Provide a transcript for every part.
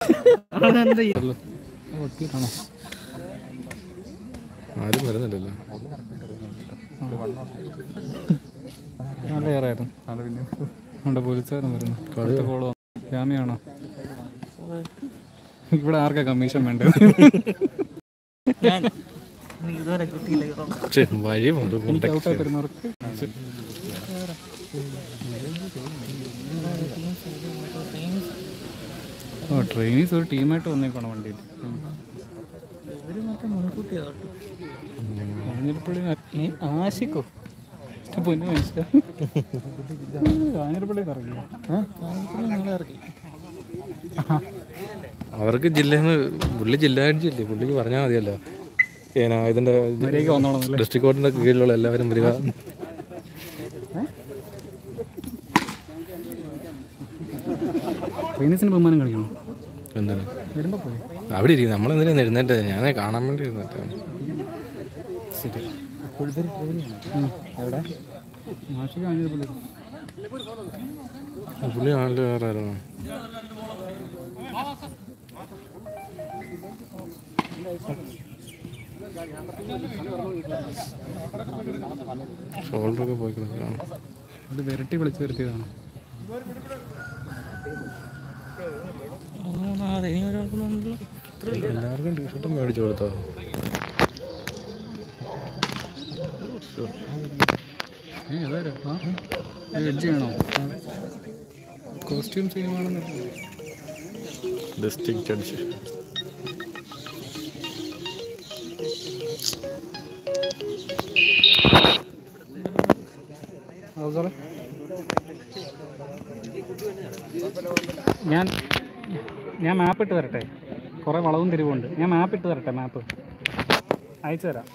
ഒട്ടിയിട്ടാണോ ആരും വരുന്നില്ലല്ലോ നല്ല ഏറായിരുന്നു നമ്മുടെ പോലീസുകാരൻ വരുന്നു അടുത്ത കോളോ ജാമ്യാണോ ഇവിടെ ആർക്കാ കമ്മീഷൻ വേണ്ടത് പക്ഷേ വഴിയുണ്ട് ഔട്ടായി വരുന്നവർക്ക് ഓ ട്രെയിനീസ് ഒരു ടീമായിട്ട് വന്നേക്കണം വണ്ടിയിൽ കാഞ്ഞിരപ്പള്ളി നീ ആശിക്കോ പൊന്നു മനസ്സിലാ കാഞ്ഞിരപ്പള്ളി ഇറങ്ങിയോ അവർക്ക് ജില്ലയിൽ നിന്ന് പുള്ളി ജില്ലാ ജില്ലേ പുള്ളിക്ക് പറഞ്ഞാൽ മതിയല്ലോ ഏനാ ഇതിന്റെ മര്യാദയ്ക്ക് വന്നോളന്നല്ലേ ഡിസ്ട്രിക്ട് കോർട്ടിന്റെ കീഴിലുള്ള എല്ലാവരും വരിക ട്രെയിനീസിന് ബഹുമാനം കളിക്കണം എന്താണ് വരുമ്പോ പോയി അവിടെ ഇരിക്കും നമ്മളെന്തിനാ എഴുന്നേറ്റ് ഞാൻ കാണാൻ വേണ്ടി ഇരുന്നിട്ടാണ് എവിടെ മാഷിക്ക് കാഞ്ഞിരപ്പള്ളി പുള്ളി ആളിൽ വേറെ ആയിരുന്നു ഷോൾഡറൊക്കെ പോയി കിടക്കുകയാണ് അത് വിരട്ടി വിളിച്ചു വരുത്തിയതാണ് എല്ലാവർക്കും ടീഷർട്ടും മേടിച്ചു കൊടുത്തോ ഏ അതാരാ ആ വെജ് ചെയ്യണോ കോസ്റ്റ്യൂം ചെയ്യുവാണെന്ന് ഡിസ്ട്രിക്ട് ജഡ്ജ് ഞാൻ ഞാൻ മാപ്പ് ഇട്ട് തരട്ടെ കുറേ വളവും തിരിവുണ്ട് ഞാൻ മാപ്പ് ഇട്ട് തരട്ടെ മാപ്പ് അയച്ചു തരാം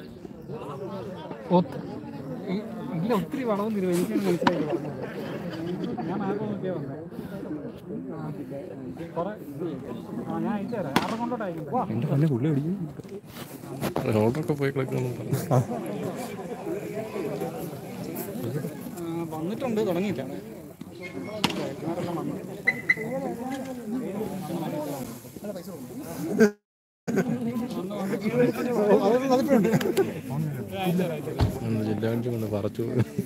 ഒത്ത്- ഇ- ഇല്ല ഒത്തിരി വളവും തിരിവ് എനിക്കാണ് മനസ്സിലായി ഞാൻ മാപ്പ് നോക്കിയാ വന്നേ കുറേ ആ ഞാൻ അയച്ചു തരാം ആരുടെ കൊണ്ടോട്ട് അയക്കും എൻ്റെ തന്നെ പുള്ളി അടിക്കും ഷോൾഡറൊക്കെ പോയി കിടക്കുന്നു പറഞ്ഞു ആ, വന്നിട്ടുണ്ട് തുടങ്ങിയില്ല ഒന്ന് ജില്ലാ ജഡ്ജി കൊണ്ട് പറിച്ചു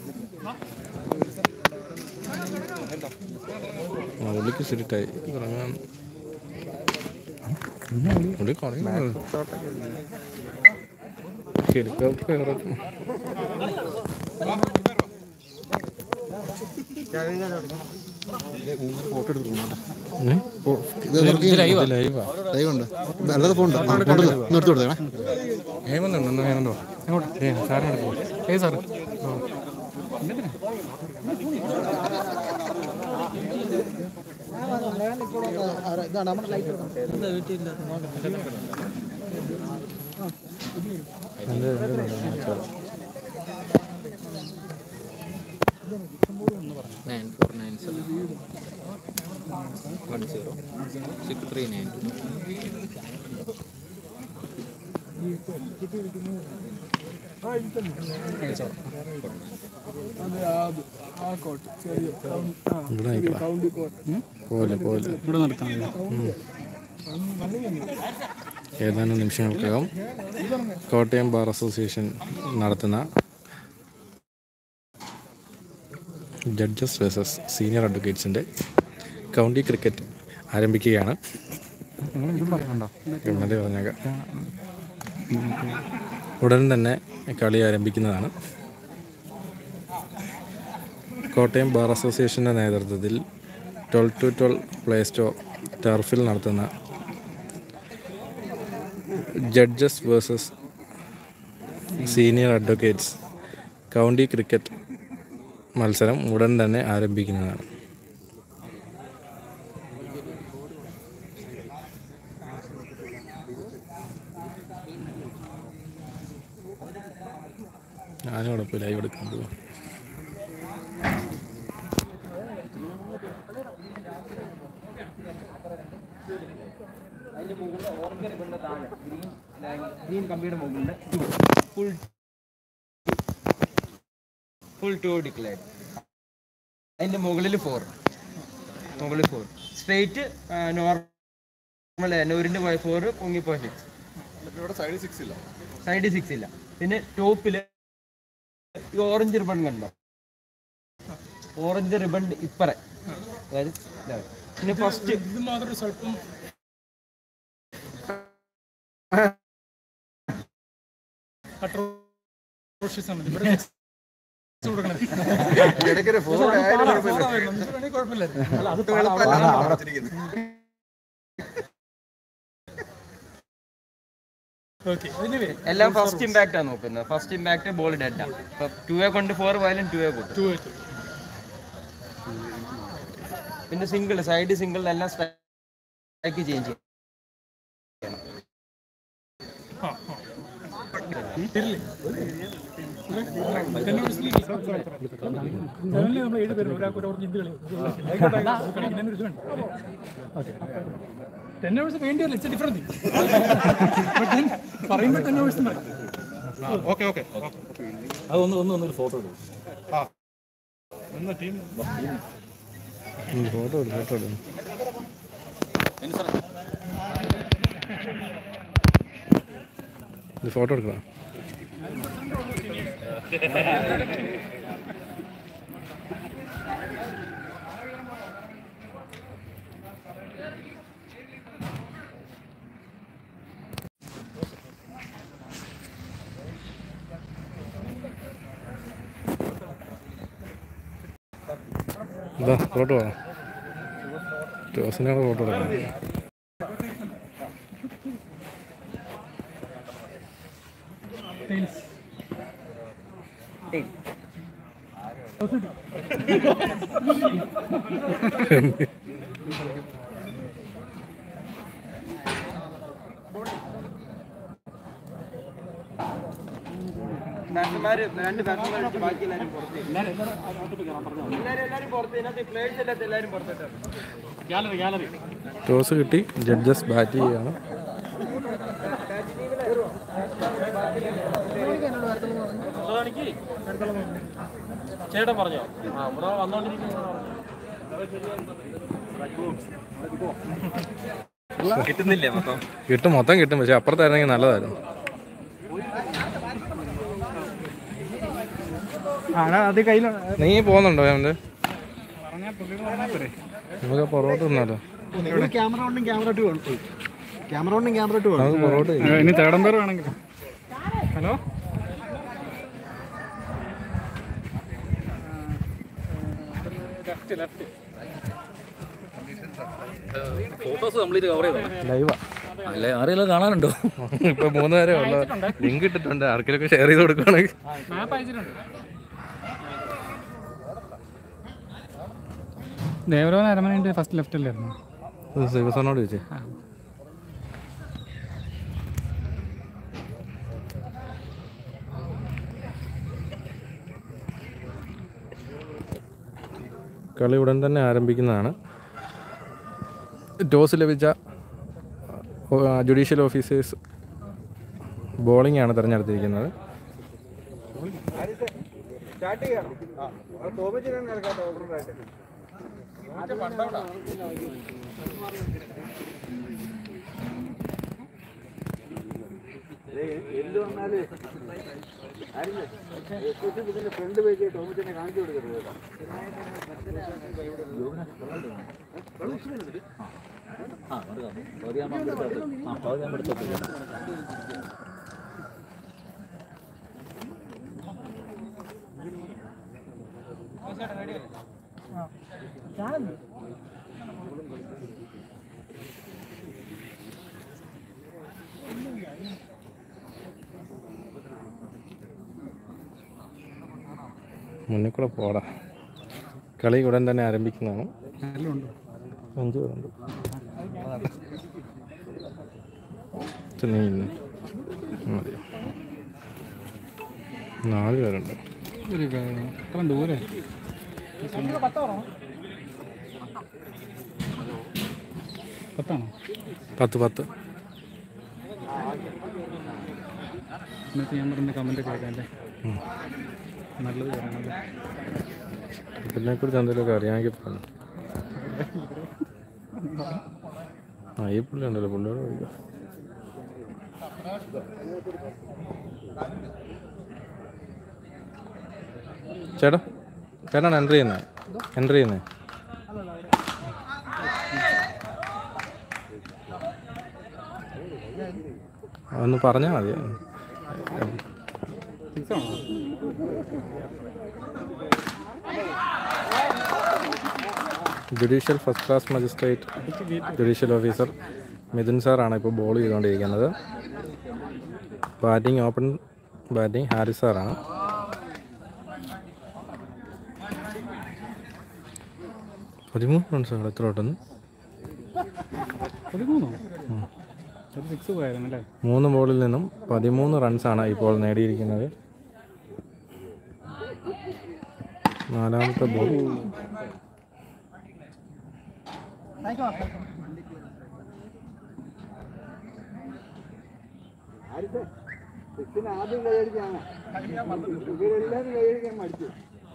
ആ പുള്ളിക്ക് സിരിട്ടായി ഇറങ്ങാൻ പുള്ളി കളയുന്നു ഹെലികോപ്റ്റർ ഇറക്കും ഏ? ഇത് ലൈവാ ദൈവമുണ്ട് അല്ലാതെ പോകണ്ട നിർത്തി കൊടുത്തേ ഹേമന്തുണ്ട് എന്നാ ഹേമന്തോ എങ്ങോട്ട് ഏ സാറിനെ എടുക്കും ഏ sir nine four nine seven one zero six three nine two. ഇവിടെ നിൽക്കടാ പോലെ പോലെ ഇവിടെ നിർത്താൻ ഏതാനും നിമിഷങ്ങൾക്കകം കോട്ടയം ബാർ അസോസിയേഷൻ നടത്തുന്ന ജഡ്ജസ് വേഴ്സസ് സീനിയർ അഡ്വക്കേറ്റ്സിൻ്റെ കൗണ്ടി ക്രിക്കറ്റ് ആരംഭിക്കുകയാണ് ഇതും പറയണ്ടോ ഗവൺമെൻറ് പറഞ്ഞേക്കാം ഉടൻ തന്നെ കളി ആരംഭിക്കുന്നതാണ് കോട്ടയം ബാർ അസോസിയേഷൻ്റെ നേതൃത്വത്തിൽ twelve to twelve play store ടർഫിൽ നടത്തുന്ന judges versus senior advocates county cricket മത്സരം ഉടൻ തന്നെ ആരംഭിക്കുന്നതാണ് ഞാനും അവിടെ പോയി ലൈവ് എടുക്കാൻ പോവാം ഗ്രീൻ കമ്പിയുടെ മുകളിൽ ഫുൾ ഫുൾ ടു ഡിക്ലെയർഡ് അതിന്റെ മുകളിൽ ഫോർ മുകളിൽ ഫോർ സ്ട്രേറ്റ് നോർമൽ നോർമൽ നൂറിന്റെ പോയ ഫോർ പൊങ്ങി പോയ സിക്സ് ഇവിടെ സൈഡ് സിക്സ് ഇല്ല സൈഡ് സിക്സ് ഇല്ല പിന്നെ ടോപ്പില് ഈ ഓറഞ്ച് റിബൺ കണ്ടോ ഓറഞ്ച് റിബൺ ഇപ്പറെ അതായത് ഇതാണ്. പിന്നെ ഫസ്റ്റ് ഇത് മാത്രം സ്വല്പം atrocious ആണ്. ഇവിടെ next കൊടുക്കണത്. ഇടയ്ക്കൊരു ഫോർ ആയാലും പാടാ, പാടാ വരുന്നു. ഇത് വേണമെങ്കിൽ കുഴപ്പമില്ല. Okay, anyway, എല്ലാം ഫസ്റ്റ് ഇമ്പാക്റ്റ് ആണ് നോക്കുന്നത് ഫസ്റ്റ് ഇമ്പാക്ട് ബോൾ ഡെഡ് ആണ് ഇപ്പൊ ടു എ കൊണ്ട് ഫോർ പോയാലും ടു എ കൂട്ടും two eight. പിന്നെ സിംഗിൾ സൈഡ് സിംഗിൾ എല്ലാം സ്ട്രൈക്ക് ചേഞ്ച് ചെയ്യും ആ, ആ. ഇല്ലേ? Ten overs ല് Seven ല് നമ്മൾ ഏഴ് പേരുണ്ട്. ഒരാൾക്ക് ഒരു over ഹിന്ദി കളി. ആയിക്കോട്ടെ, ആയിക്കോട്ടെ. കളിക്കുന്നതിന് ഒരു ഇത് വേണ്ട. Okay. Ten overs വേണ്ടിയല്ല ഇറ്റ്സ് ഡിഫറെന്റ് പറയുമ്പോൾ ടെൻ ഓവേഴ്സ് മതി ഓക്കെ ഓക്കെ ഫോട്ടോ എടുക്കും ഫോട്ടോ എടുക്കും ഇത് ഫോട്ടോ എടുക്കണം ഇതാ ഫോട്ടോ വേണം ജോസിനാണ് ഫോട്ടോ എടുക്കണം ബാറ്റ്സ്മാര് രണ്ട് ബാറ്റ്സ്മാർ അടിച്ച് ബാക്കി എല്ലാവരും പുറത്ത് എല്ലാവരും എല്ലാവരും പുറത്ത് ഇതിനകത്ത് പ്ലേയേഴ്സ് അല്ലാത്ത എല്ലാവരും പുറത്തിട്ടാണ് ടോസ് കിട്ടി ജഡ്ജസ് ബാറ്റ് ചെയ്യുകയാണ് ചേട്ടൻ പറഞ്ഞോ ആ ഇവിടെ വന്നോണ്ടിരിക്കുന്ന കിട്ടുന്നില്ലേ മൊത്തം കിട്ടും മൊത്തം കിട്ടും പക്ഷെ അപ്പുറത്തായിരുന്നെങ്കിൽ നല്ലതായിരുന്നു അത് കയ്യിൽ നീ പോകുന്നുണ്ടോ അവൻ്റെ പറഞ്ഞാൽ പുള്ളിയോട് പറഞ്ഞാൽ പോരെ നമുക്ക് പൊറോട്ട തിന്നാലോ ക്യാമറ കൊണ്ടും ക്യാമറ ടു വേണം ക്യാമറ കൊണ്ടും ക്യാമറ ടു വേണം നമുക്ക് പൊറോട്ട ആ, ഇനി തേടം പേർ വേണമെങ്കിൽ hello left left photos complete cover ചെയ്തോ ലൈവാ അല്ലേ ആരെങ്കിലും കാണാനുണ്ടോ ഇപ്പൊ മൂന്ന് പേരെ ഉള്ള ലിങ്ക് ഇട്ടിട്ടുണ്ട് ആർക്കെങ്കിലും ഷെയർ ചെയ്ത് കൊടുക്കുകയാണെങ്കിൽ മാപ്പ് അയച്ചിട്ടുണ്ട് ദേവലോന അരമനയുടെ ഫസ്റ്റ് ലെഫ്റ്റ് അല്ലായിരുന്നു ശിവസാറിനോട് ചോദിച്ചേ കളി ഉടൻ തന്നെ ആരംഭിക്കുന്നതാണ് ടോസ് ലഭിച്ച ജുഡീഷ്യൽ ഓഫീസേഴ്സ് ബോളിംഗ് ആണ് തിരഞ്ഞെടുത്തിരിക്കുന്നത് സ്റ്റാർട്ട് ചെയ്യണം തോമച്ചിനാണ് നടക്കാത്ത ഓർഡറായിട്ട് ഫ്രണ്ട് പേജ് ടോമച്ചിനെ കാണിച്ചു കൊടുക്കരുത് ആ കൊടുക്കാം. പകുതി ആകുമ്പോൾ അങ്ങ് എടുത്തോ. ആ പകുതി ആകുമ്പോൾ എടുത്തോ. മുന്നിൽ കൂടെ പോടാ കളി ഉടൻ തന്നെ ആരംഭിക്കുന്നതാണ് ഉണ്ട് അഞ്ച് പേരുണ്ട് ഇത് നീ ഇന്ന് മതി നാല് പേരുണ്ട് ഒരു എത്ര ദൂരെ പത്താണോ പത്ത് പത്ത് ഇന്നത്തെ ഞാൻ പറഞ്ഞ കമൻറ്റ് കേൾക്കാം അല്ലേ ഉം. നല്ലത് പറയണല്ലേ ഇതിനെക്കുറിച്ച് എന്തെങ്കിലുമൊക്കെ അറിയാമെങ്കിൽ പറഞ്ഞു ആ ഈ പുള്ളി ഉണ്ടല്ലോ പുള്ളിയോട് ചോദിക്കാം ചേട്ടാ ചേട്ടാണ് എൻട്രി ചെയ്യുന്നത് എൻട്രി ചെയ്യുന്നത് ഒന്ന് പറഞ്ഞാൽ മതി സിക്സ് ആണോ judicial first class magistrate judicial officer Mithun സാറാണ് ഇപ്പോൾ ബോൾ ചെയ്തുകൊണ്ടിരിക്കുന്നത് ബാറ്റിംഗ് ഓപ്പൺ ബാറ്റിംഗ് ഹാരിസ് സാറാണ് പതിമൂന്ന് റൺസാണ് എത്ര ഓട്ടെന്ന് പതിമൂന്നോ ഒരു സിക്സ് പോയായിരുന്നു അല്ലേ മൂന്ന് ബോളിൽ നിന്നും പതിമൂന്ന് റൺസാണ് ഇപ്പോൾ നേടിയിരിക്കുന്നത് നാലാമത്തെ ബോൾ ആദ്യം കൈയടിക്കാണ് ഇവരെല്ലാരും കൈയടിക്കാൻ മടിച്ചു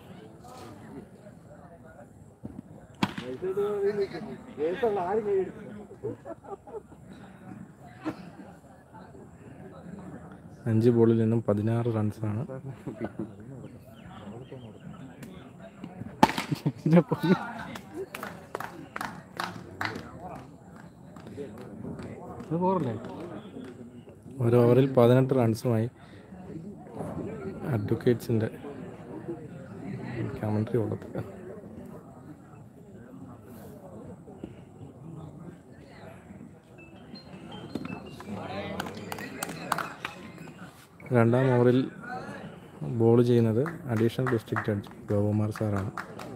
കേസുള്ള ആരും കൈയടിച്ചു അഞ്ച് ബോളിൽ നിന്നും പതിനാറ് റൺസാണ് എൻ്റെ പൊന്നേ. അത് പോറല്ലേ ഒരു ഓവറിൽ പതിനെട്ട് റൺസുമായി അഡ്വക്കേറ്റ്സിൻ്റെ കമൻട്രി കൊടുത്തില്ല രണ്ടാം ഓവറിൽ ബോൾ ചെയ്യുന്നത് അഡീഷണൽ ഡിസ്ട്രിക്ട് ജഡ്ജ് ഗോപകുമാർ സാറാണ്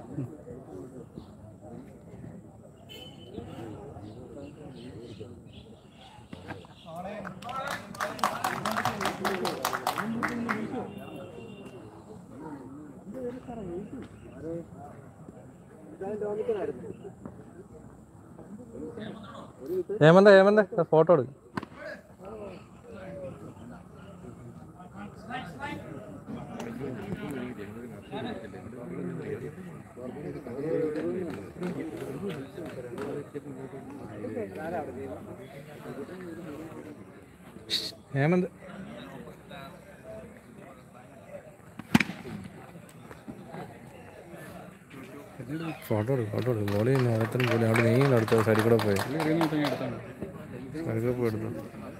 ഹേമന്ത ഹേമന്ത ഫോട്ടോ എടുക്കും ഹേമന്ത് ഫോട്ടോ എടുക്കും ഫോട്ടോ എടുക്കും ബോളി നേരത്തിന് പോലെ അവിടെ നീങ്ങി അടുത്ത സൈഡിൽ കൂടെ പോയി എടുത്താണ് സൈഡിൽ കൂടെ പോയി എടുത്തു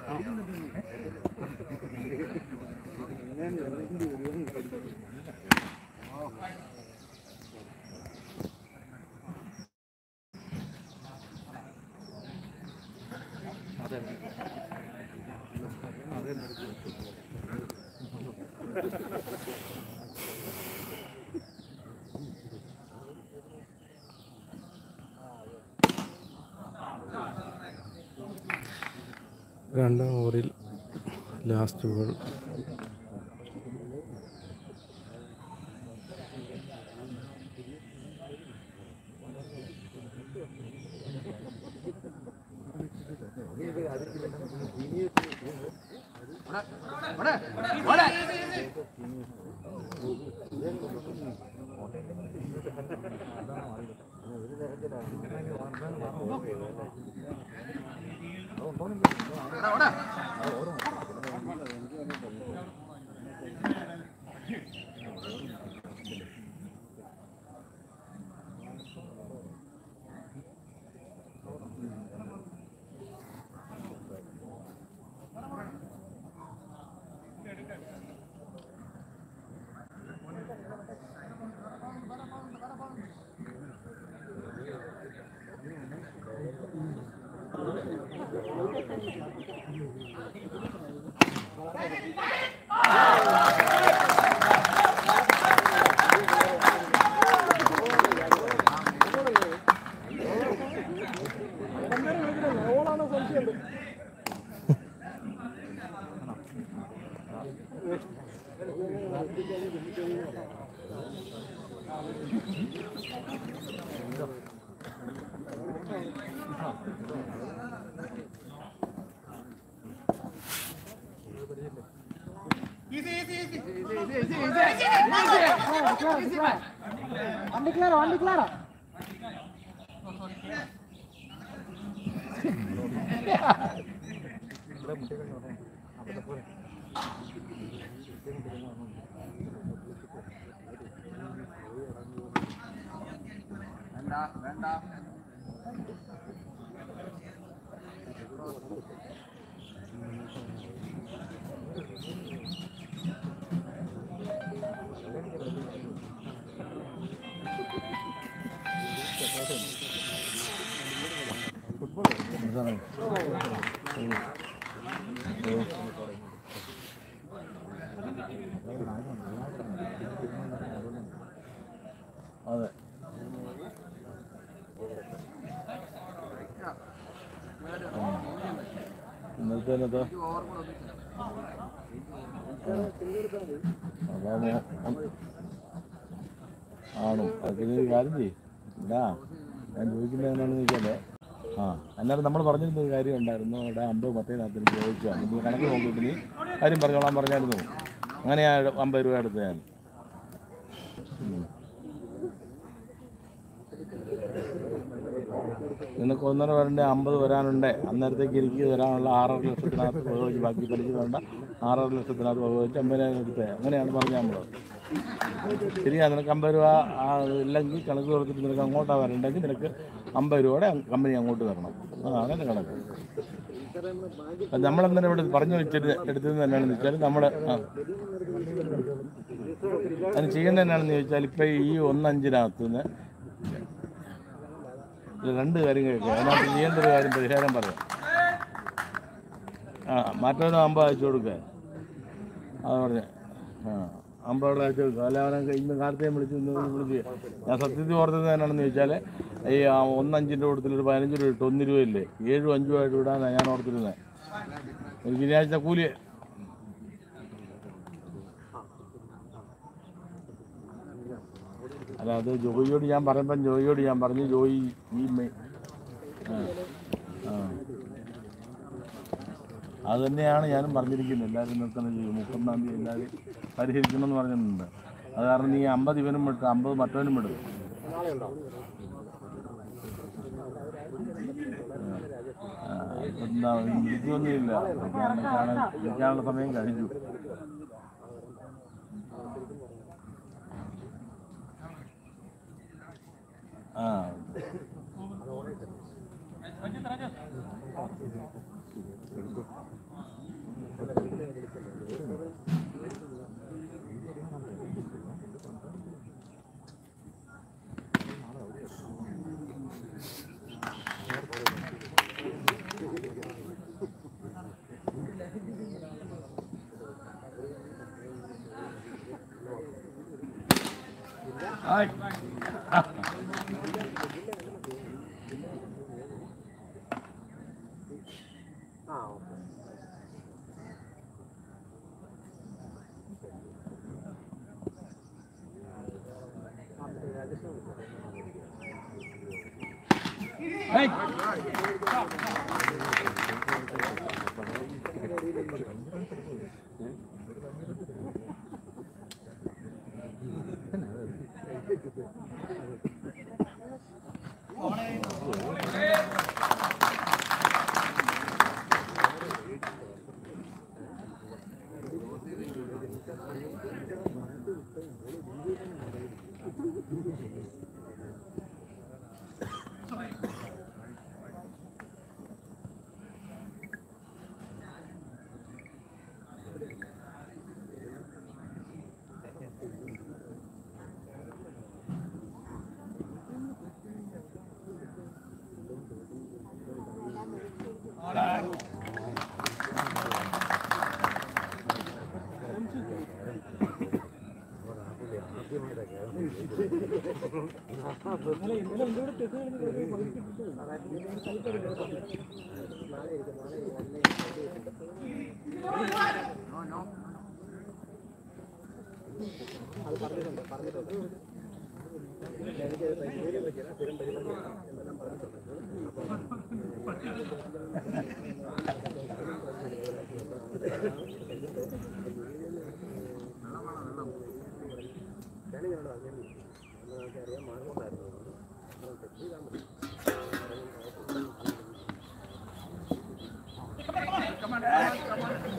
രണ്ടാം ഓവറിൽ ലാസ്റ്റ് ബോൾ അതെ ഇന്നത്തെ അതാ ആണോ അതൊക്കെ ഒരു കാര്യം ചെയ്യും ഇടാ ഞാൻ ചോദിക്കുന്നത് എന്താണെന്ന് വെച്ചാൽ ആ എന്നാലും നമ്മൾ പറഞ്ഞിരുന്ന ഒരു കാര്യം ഉണ്ടായിരുന്നു അവിടെ അമ്പത് മറ്റേനകത്ത് എനിക്ക് ചോദിച്ചാൽ നിങ്ങൾ കണക്ക് നോക്കിയിട്ട് നീ കാര്യം പറഞ്ഞോളാൻ പറഞ്ഞായിരുന്നു അങ്ങനെയാ അമ്പത് രൂപ എടുത്ത് ഞാൻ ഉം. നിനക്ക് ഒന്നര വരണ്ട അമ്പത് വരാനുണ്ട് അന്നേരത്തേക്ക് എനിക്ക് വരാനുള്ള ആറര ലക്ഷത്തിനകത്ത് വകവെച്ച് ബാക്കി പലിശ വേണ്ട ആറര ലക്ഷത്തിനകത്ത് വകവെച്ച് അമ്പതിനായിരം എടുത്തേ അങ്ങനെയാണ് പറഞ്ഞത് നമ്മൾ ശരിയാ നിനക്ക് അമ്പത് രൂപ ആ, ഇല്ലെങ്കിൽ കണക്ക് കൊടുത്തിട്ട് നിനക്ക് അങ്ങോട്ടാണ് വരണ്ടെങ്കിൽ നിനക്ക് അമ്പത് രൂപയുടെ കമ്പനി അങ്ങോട്ട് തരണം ആ അങ്ങനെ കണക്ക് അത് നമ്മളെന്തായാലും ഇവിടെ പറഞ്ഞു വെച്ചിട്ട് എടുത്തത് എന്നാണെന്ന് വെച്ചാൽ നമ്മുടെ ആ അത് ചെയ്യേണ്ടത് എന്നാണെന്ന് ചോദിച്ചാൽ ഇപ്പം ഈ ഒന്നഞ്ചിനകത്ത് നിന്ന് ഇതിൽ രണ്ട് കാര്യം കേൾക്കുക അതിനകത്ത് ചെയ്യേണ്ട ഒരു കാര്യം പരിഹാരം പറയാം ആ മറ്റൊരു അമ്പത് അയച്ചു കൊടുക്കുക അത് പറഞ്ഞ ആ അമ്പത് അവിടെ അയച്ചു കൊടുക്കുക അല്ല അവനെ ഇന്ന് കാലത്തെ വിളിച്ച് ഇന്ന് വിളിച്ച് ഞാൻ സത്യത്തിൽ ഓർത്തത് എന്നാണെന്ന് ചോദിച്ചാൽ ഈ ആ ഒന്നഞ്ചിൻ്റെ കൂട്ടത്തിൽ ഒരു പതിനഞ്ച് രൂപ ഇട്ട് ഒന്ന് രൂപയില്ലേ ഏഴും അഞ്ചും ആയിട്ട് വിടാനാണ് ഞാൻ ഓർത്തിരുന്നത് ഒരു ശനിയാഴ്ച കൂലി അല്ല അത് ജോയിയോട് ഞാൻ പറയുമ്പം ജോയിയോട് ഞാൻ പറഞ്ഞു ജോയി ഈ മെ- ആ ആ അത് തന്നെയാണ് ഞാനും പറഞ്ഞിരിക്കുന്നത് എല്ലാവരും നിർത്തണം ചെയ്യും മുപ്പത്തൊന്നാം തീയതി എല്ലാവരും പരിഹരിക്കണമെന്ന് പറഞ്ഞിട്ടുണ്ട് അത് കാരണം നീ അമ്പത് ഇവനും വിട്ട് അമ്പത് മറ്റവനും വിടും ആ, ഇപ്പം എന്താ വിളിക്കൊന്നുമില്ല വിളിക്കാൻ കാണാൻ വിളിക്കാനുള്ള സമയം കഴിഞ്ഞു ആ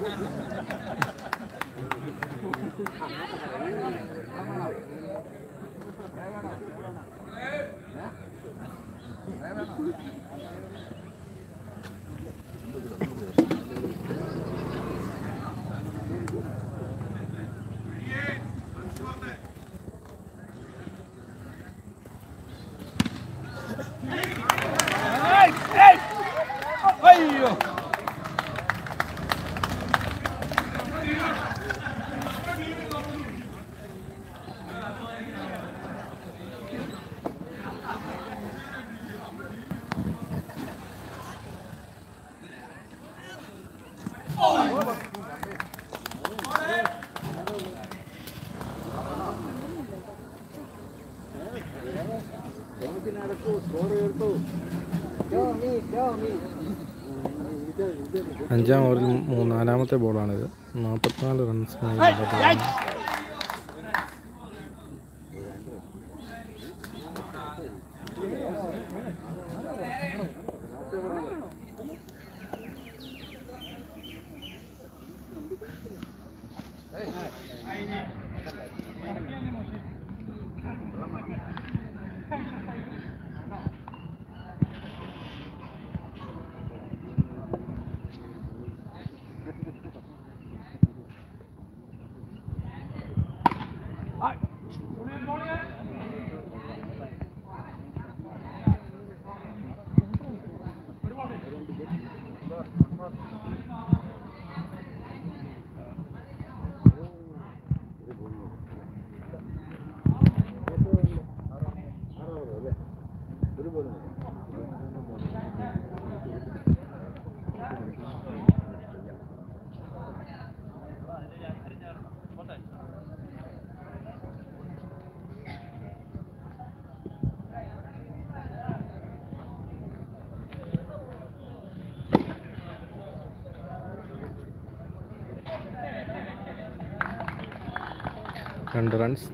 അഞ്ചാം ഓവറിൽ മൂന്നാലാമത്തെ ബോളാണിത് നാൽപ്പത്തിനാല് റൺസിനായി മുന്നോട്ട് രണ്ട് റൺസ്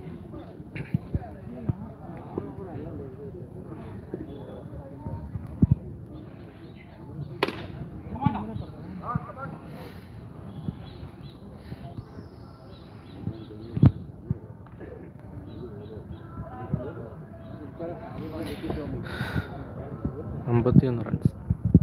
അമ്പത്തിയൊന്ന് റൺസ്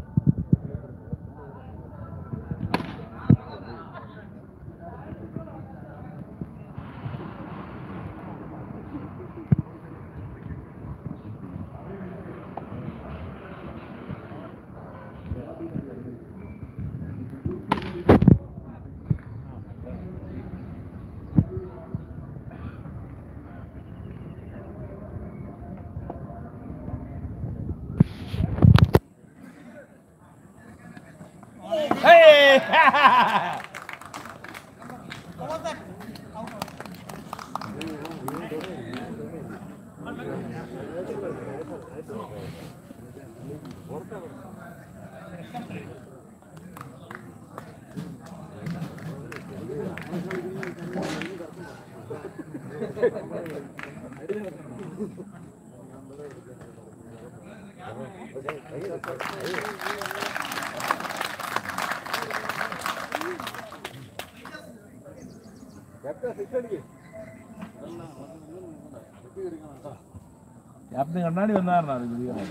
ക്യാപ്റ്റൻ കണ്ണാടി വന്നായിരുന്നു വിളിക്കുന്നത്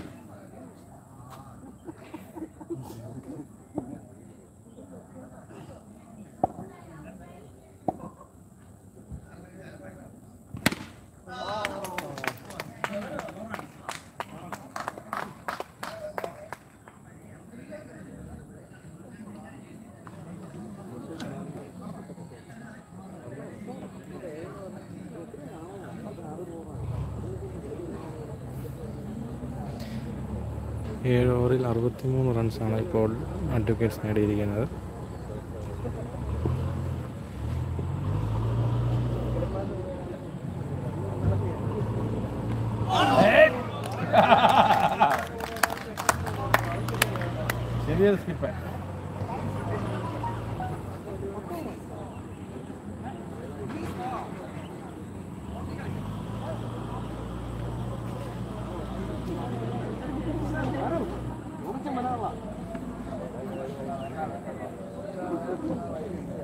ഏഴ് ഓവറിൽ അറുപത്തിമൂന്ന് റൺസാണ് ഇപ്പോൾ അഡ്വക്കേറ്റ്സ് നേടിയിരിക്കുന്നത് ചെറിയൊരു സ്കിപ്പ് ആ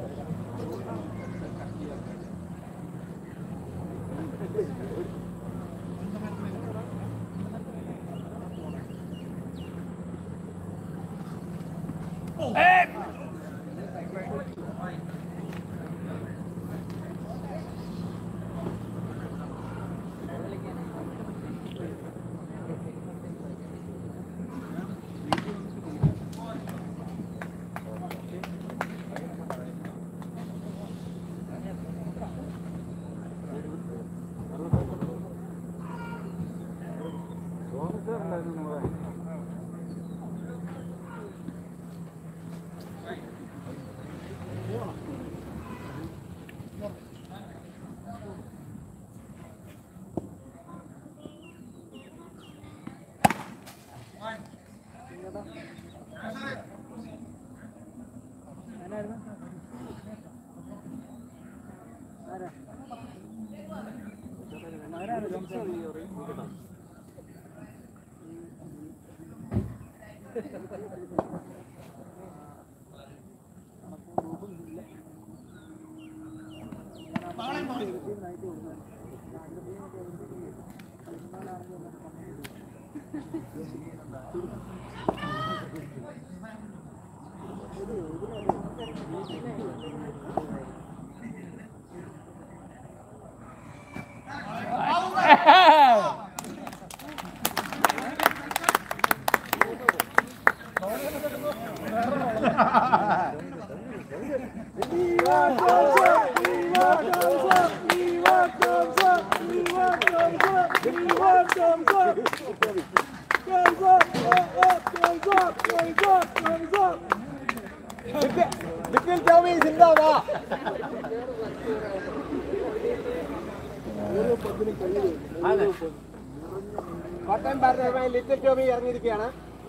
കോട്ടയം ഭാരതമായി ലിറ്റിൽ ടോമി ഇറങ്ങിയിരിക്കുകയാണ്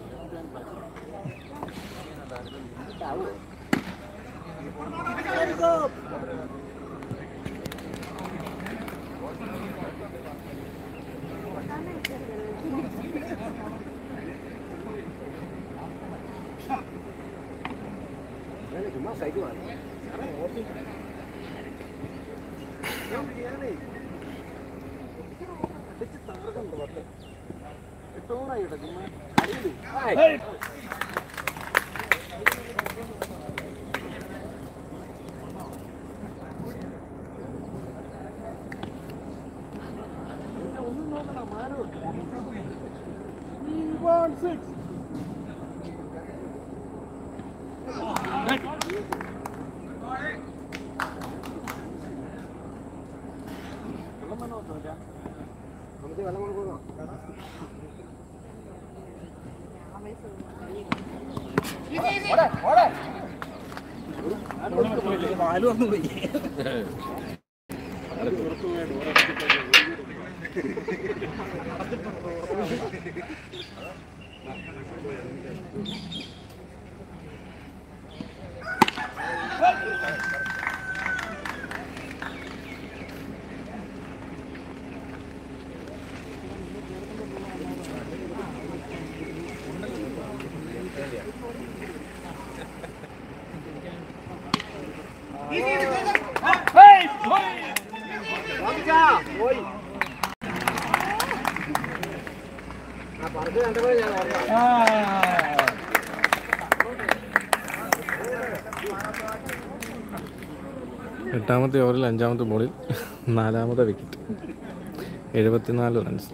എട്ടാമത്തെ ഓവറിൽ അഞ്ചാമത്തെ ബോളിൽ നാലാമത്തെ വിക്കറ്റ് എഴുപത്തിനാല് റൺസ്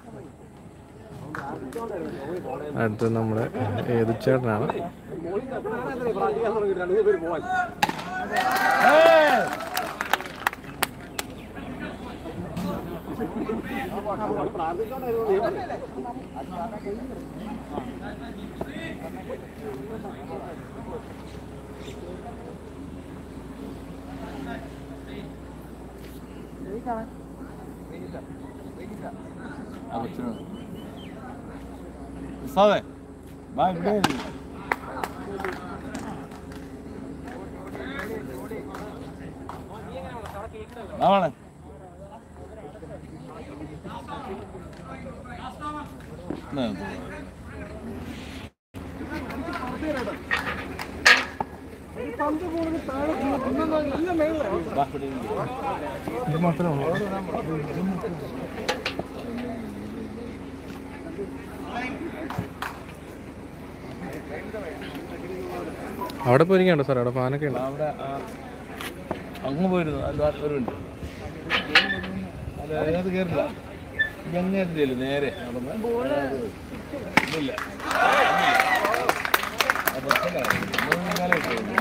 അടുത്ത് നമ്മുടെ ഏതുച്ചേട്ടനാണ് ആ കൊച്ചിനോട് ഉസ്താദേ വാ ഇവിടെ ഇരി. വാ മോളെ. എന്നാ ഇത്? വാ ഇവിടെ ഇരി. അവിടെ പോയിരിക്കണ്ടോ സാർ അവിടെ ഫാനൊക്കെ ഉണ്ട് അവിടെ ആ അങ്ങ് പോയിരുന്നു അല്ല ഒരു മിനിറ്റ് അല്ല അതിനകത്ത് കയറില്ല ഗംഗേറ്റില്ല നേരെ നടന്ന് ഇല്ല ആ പ്രശ്നമില്ല. മൂന്ന് കാലം ഇട്ടു.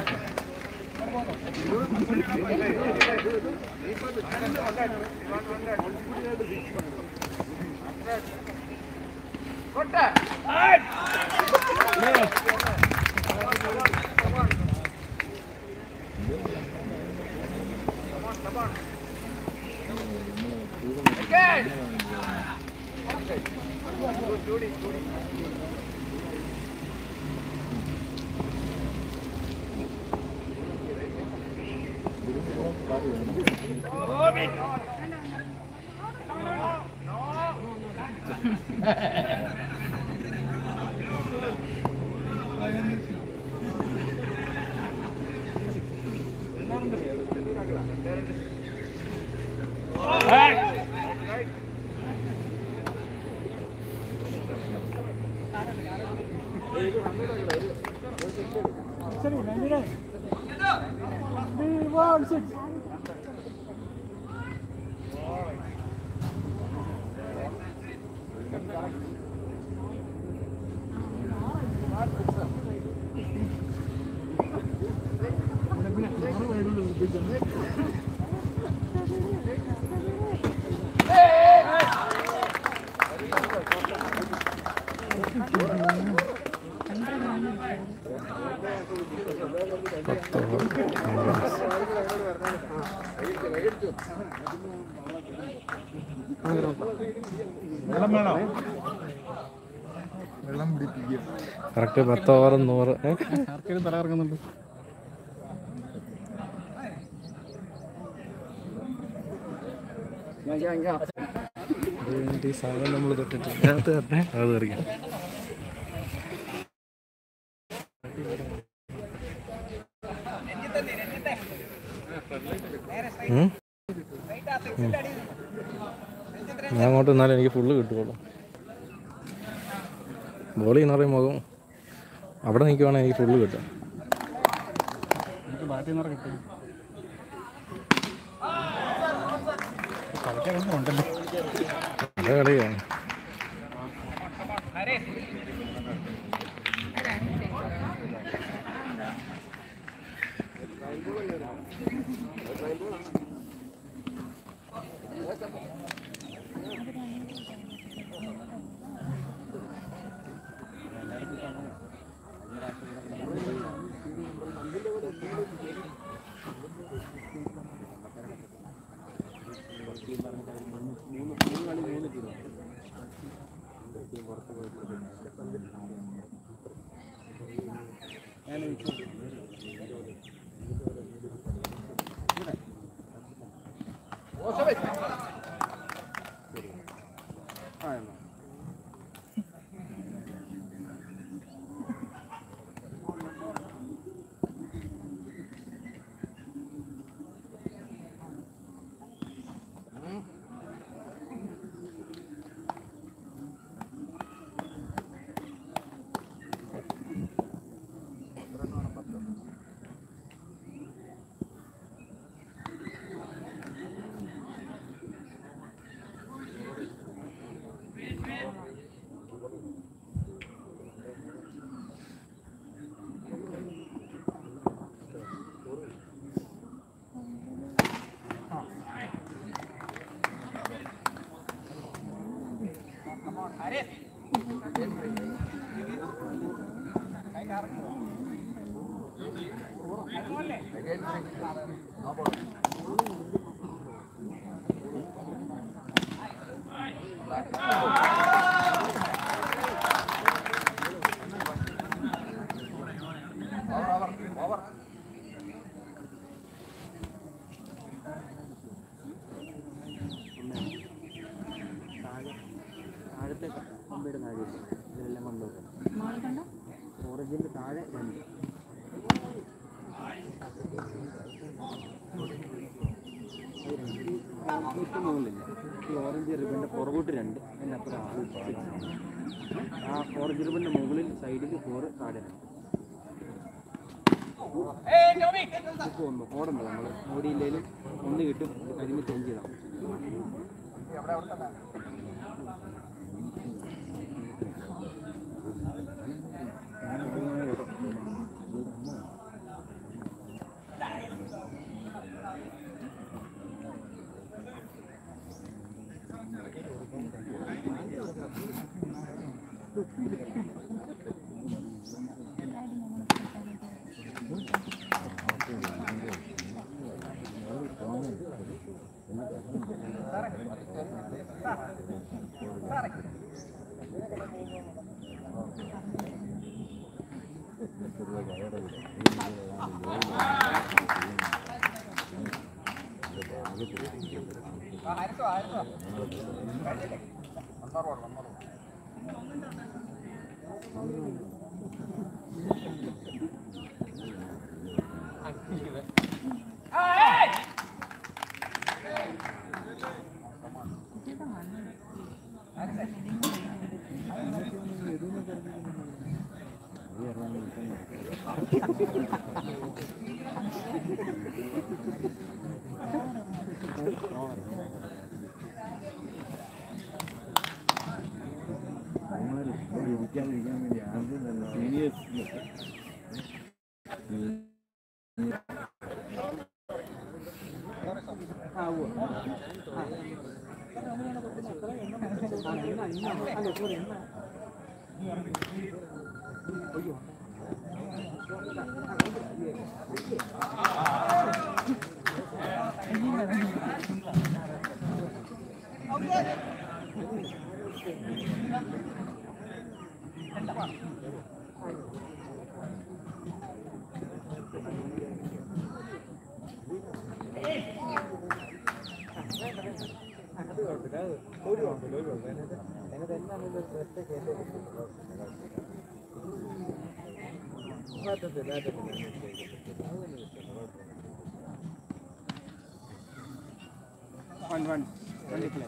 പത്ത് ഓവർ അമ്പത് കറക്റ്റ് പത്ത് ഓവർ നൂറ് ഏ? ആർക്കെങ്കിലും തല ഇറങ്ങുന്നുണ്ട് അത് കഴിഞ്ഞിട്ട് ഈ സാധനം നമ്മൾ തൊട്ടിട്ട് അത് തന്നെ അത് തെറിക്കാം ഉം? ഉം. ഞാൻ അങ്ങോട്ട് എന്നാലും എനിക്ക് ഫുള്ള് കിട്ടുള്ളൂ ബോൾ ചെയ്യുന്ന പറയും മുഖം അവിടെ നിൽക്കുവാണെങ്കിൽ എനിക്ക് ഫുള്ള് കിട്ടും എനിക്ക് ബാറ്റിൽ നിന്ന് കിട്ടും കളിക്കാൻ ഉണ്ടല്ലോ നല്ല കളിയാണ് താഴത്തെ കമ്പിയുടെ താഴെ ഇതെല്ലാം കൊണ്ടുപോകും ഓറഞ്ചിന്റെ താഴെ രണ്ട് ഇപ്പം മുകളിലില്ല ഈ ഓറഞ്ച് റിബണിൻ്റെ പുറകോട്ട് രണ്ട് അതിൻ്റെ അപ്പുറം ആറ് six. ആ ഓറഞ്ച് റിബണിൻ്റെ മുകളിൽ സൈഡിൽ ഫോറ് താഴെ രണ്ട് ഒന്ന് ഓടണ്ട നമ്മൾ ഓടിയില്ലേലും ഒന്ന് കിട്ടും കരിമ ചേഞ്ച് ചെയ്താൽ വൺ വൺ വണ്ടി പ്ലേ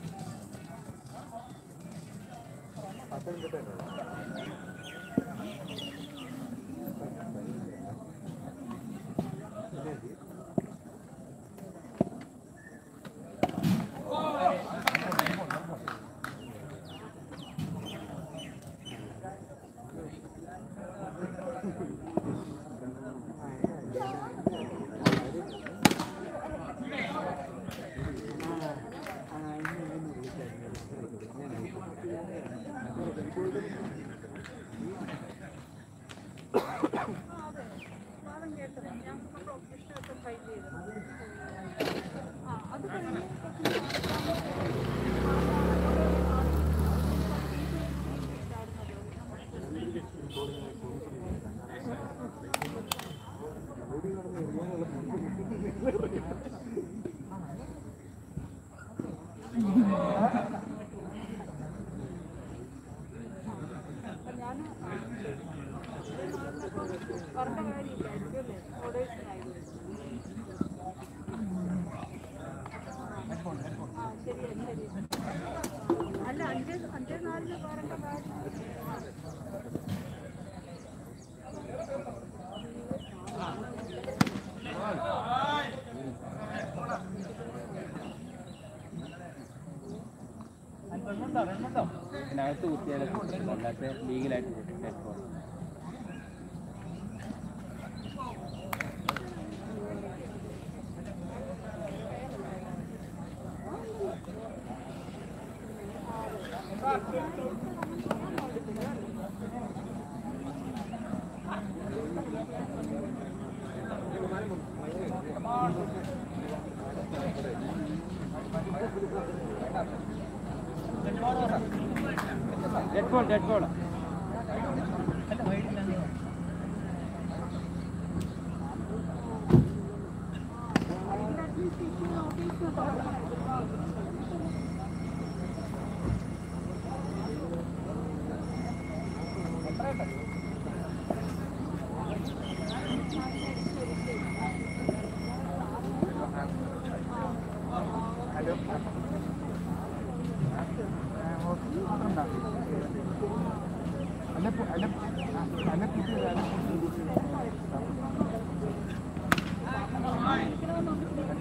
അല്ല അഞ്ച് അഞ്ച് നാലിന് പറയേണ്ട കാര്യം അതിനകത്ത് കുത്തിയാലേ അല്ലാത്ത ലീഗലായിട്ട് കേട്ടോ ഡെഡ് ബോൾ ഡെഡ് ബോൾ ആ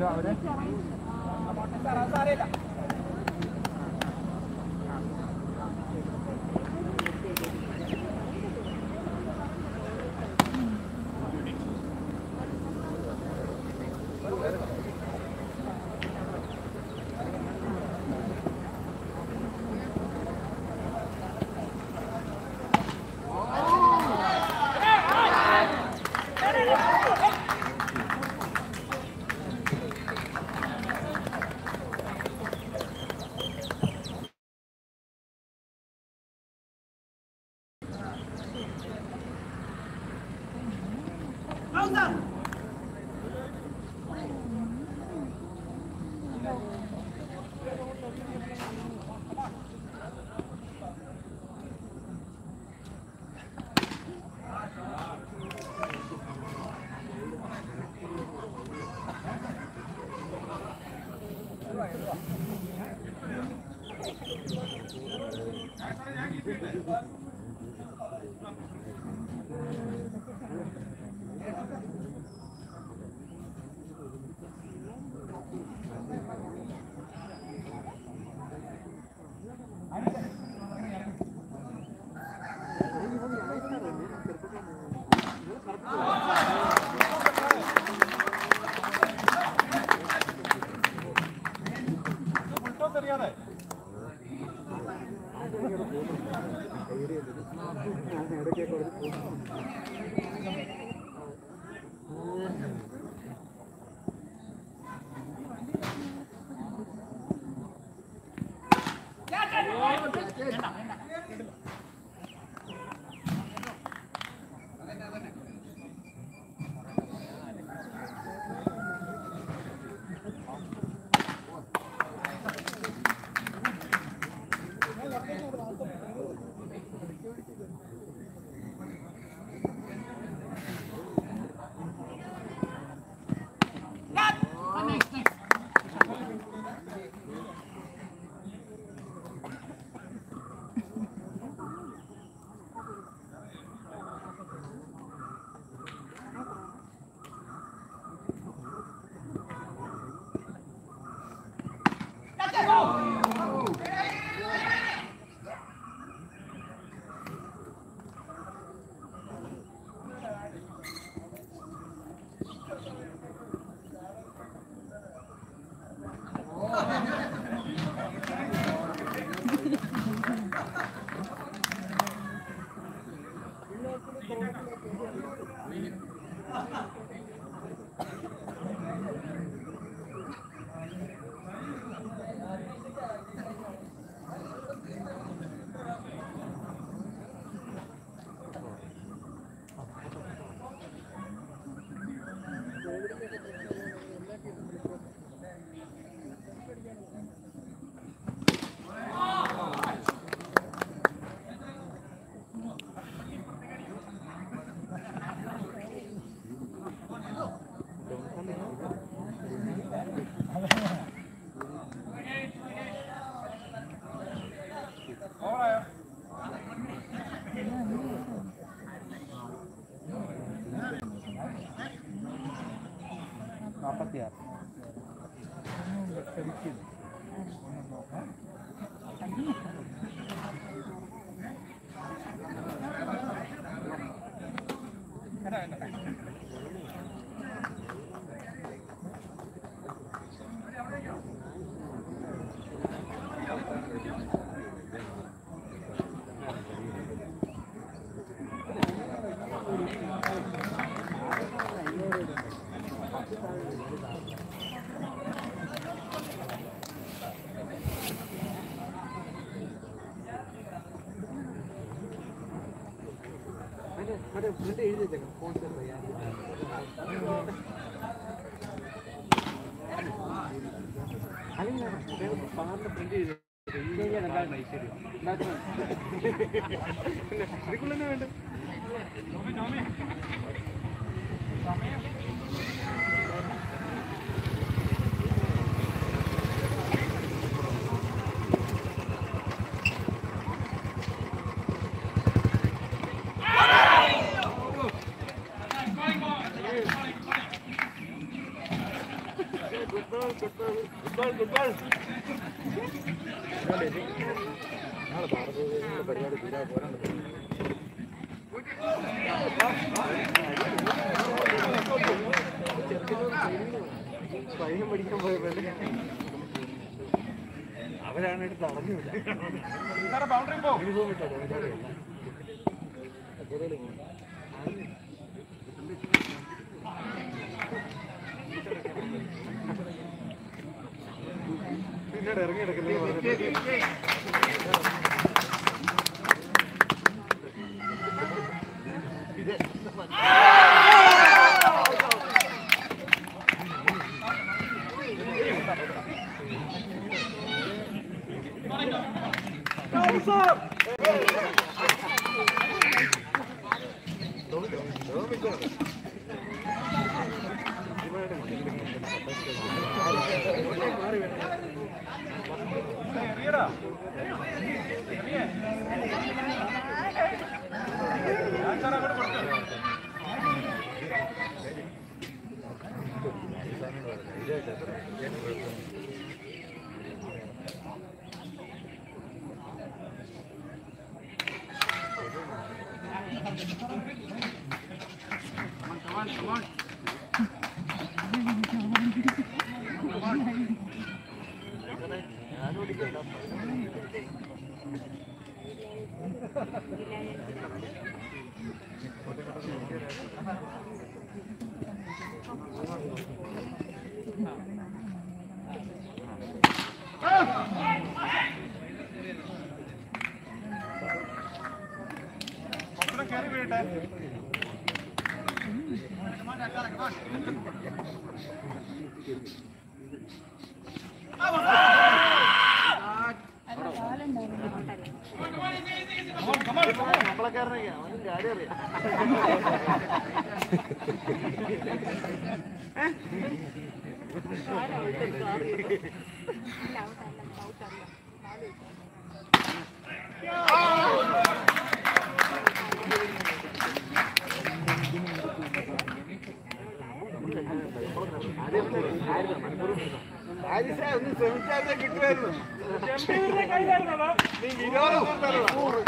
Good ഒന്ന് ശ്രമിച്ചാലേ കിട്ടുമായിരുന്നു നീ വിനോദം തരണം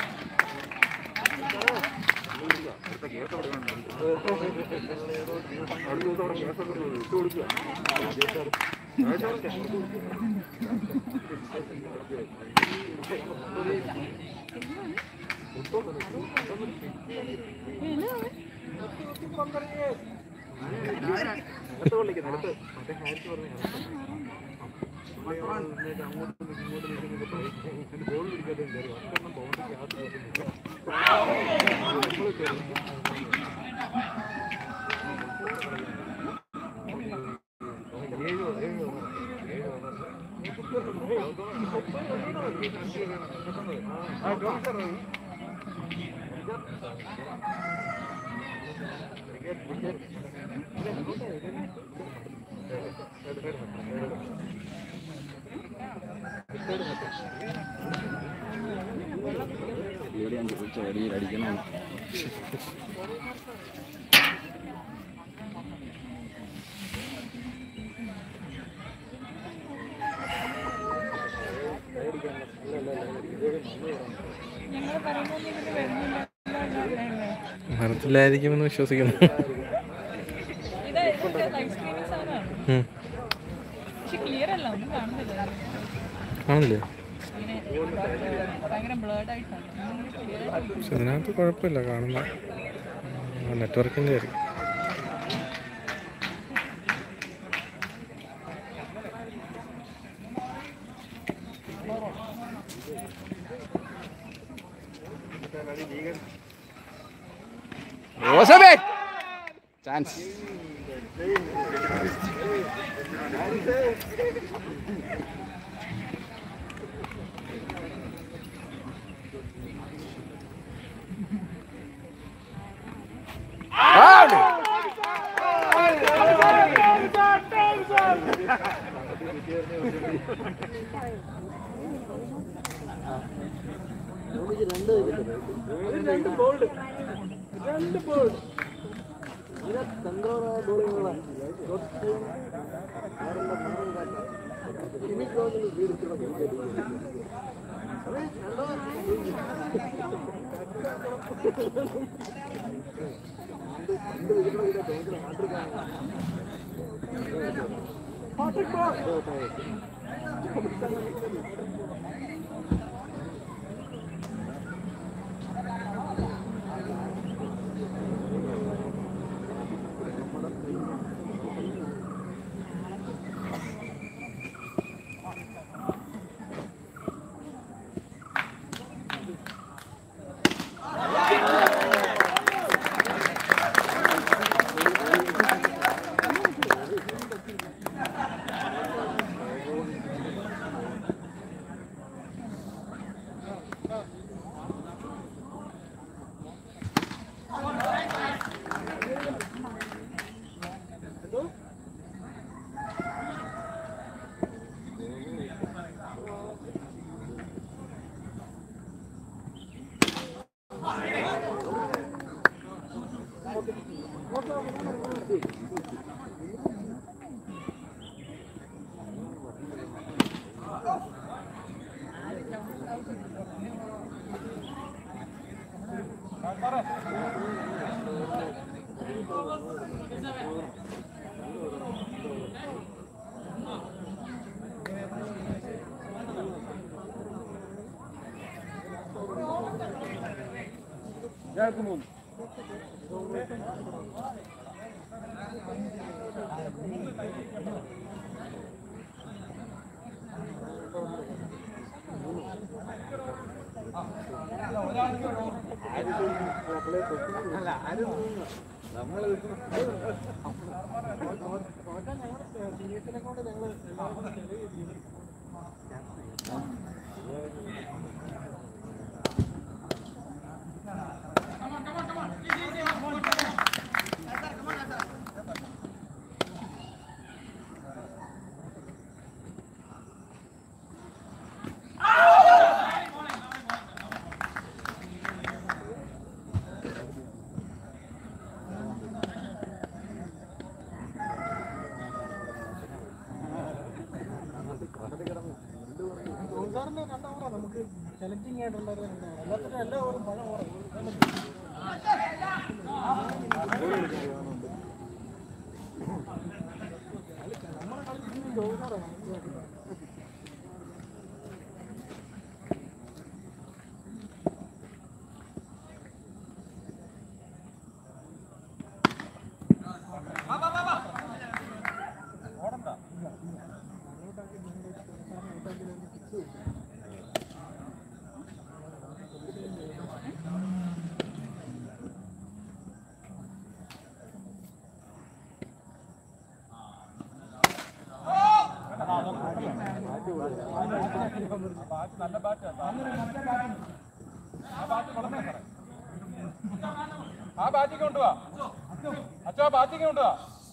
മരത്തിലായിരിക്കുമെന്ന് വിശ്വസിക്കുന്നു ഇത് ലൈവ് സ്ക്രീനിങ് സാധനമാണ് ഉം. പക്ഷെ ക്ലിയർ അല്ല ഒന്നും കാണുന്നില്ല ആണല്ലേ ഇങ്ങനെ ഭയങ്കര ബ്ലേഡ് ആയിട്ടാണ് ക്ലിയർ ആയിട്ട് പക്ഷെ ഇതിനകത്ത് കുഴപ്പമില്ല കാണുന്ന നെറ്റ്വർക്കിൻ്റെ ആയിരിക്കും ചാൻസ് നമുക്ക് ചലഞ്ചിങ് ആയിട്ടുള്ളത് എല്ലാത്തിനും എല്ലാ ഓവറും പഴം ഓവർ ആ ബാറ്റിക്ക് കൊണ്ടുവാ അച്ഛോ ബാറ്റിക്ക് കൊണ്ടുവാ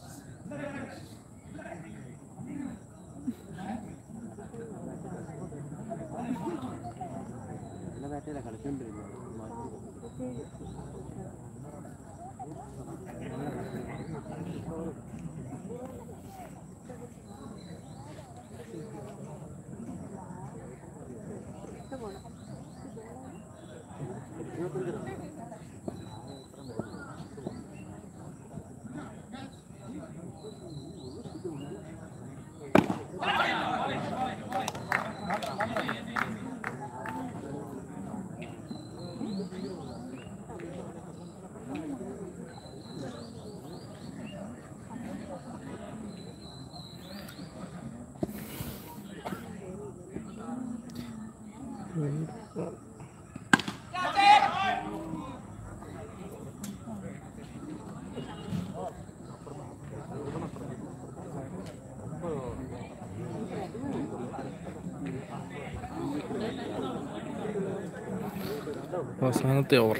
അവസാനത്തെ ഓവർ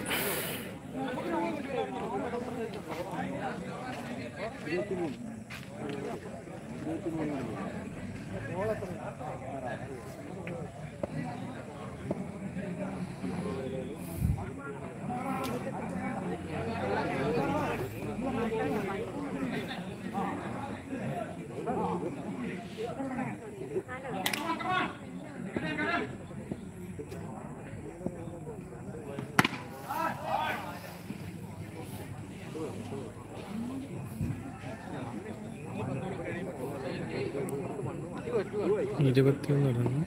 ആ ഇരുപത്തിയൊന്ന് റൺ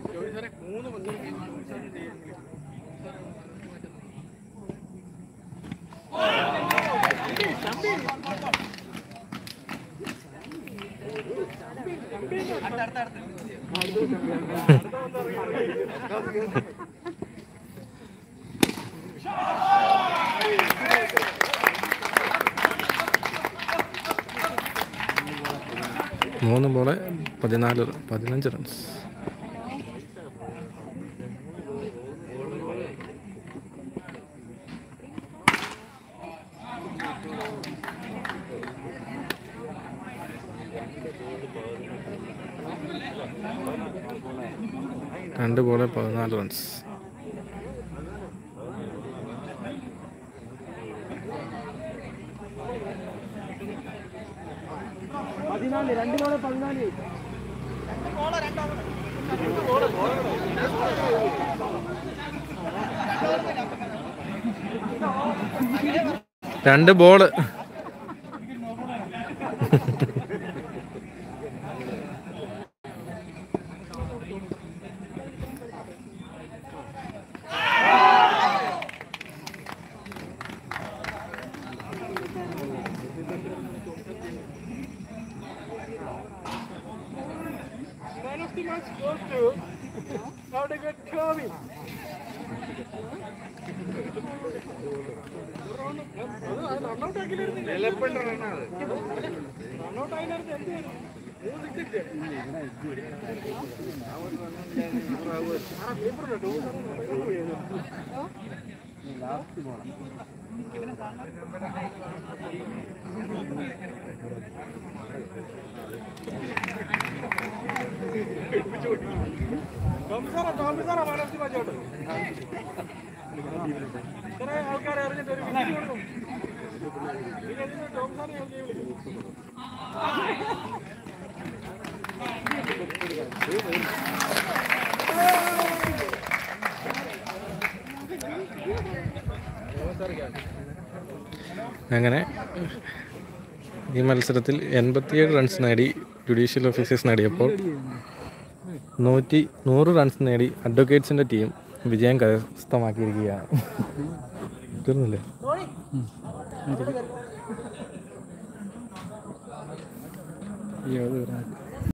മൂന്ന് ബോള് പതിനാല് റൺ പതിനഞ്ച് റൺസ് രണ്ട് ബോള് പതിനാല് റൺസ് പതിനാല് രണ്ട് ബോള് പതിനാല് രണ്ട് ball Man of the match goes to Nautica Toby. ടോമിസാറാ ടോമിസാറാ man of the match ആവട്ടെ. ഇത്രേ ആൾക്കാരെ അറിഞ്ഞിട്ട് ഒരു വിസിൽ കൊടുക്കും. നിങ്ങൾ എന്തിനാ ടോമിസാറെ ഞാൻ game വിളിക്കുന്നത്? അങ്ങനെ ഈ മത്സരത്തിൽ എൺപത്തിയേഴ് റൺസ് നേടി ജുഡീഷ്യൽ ഓഫീസേഴ്സ് നേടിയപ്പോൾ നൂറ്റി നൂറ് റൺസ് നേടി അഡ്വക്കേറ്റ്സിൻ്റെ ടീം വിജയം കരസ്ഥമാക്കിയിരിക്കുകയാണ് തീർന്നില്ലേ ഇരുപത് പേരാണ്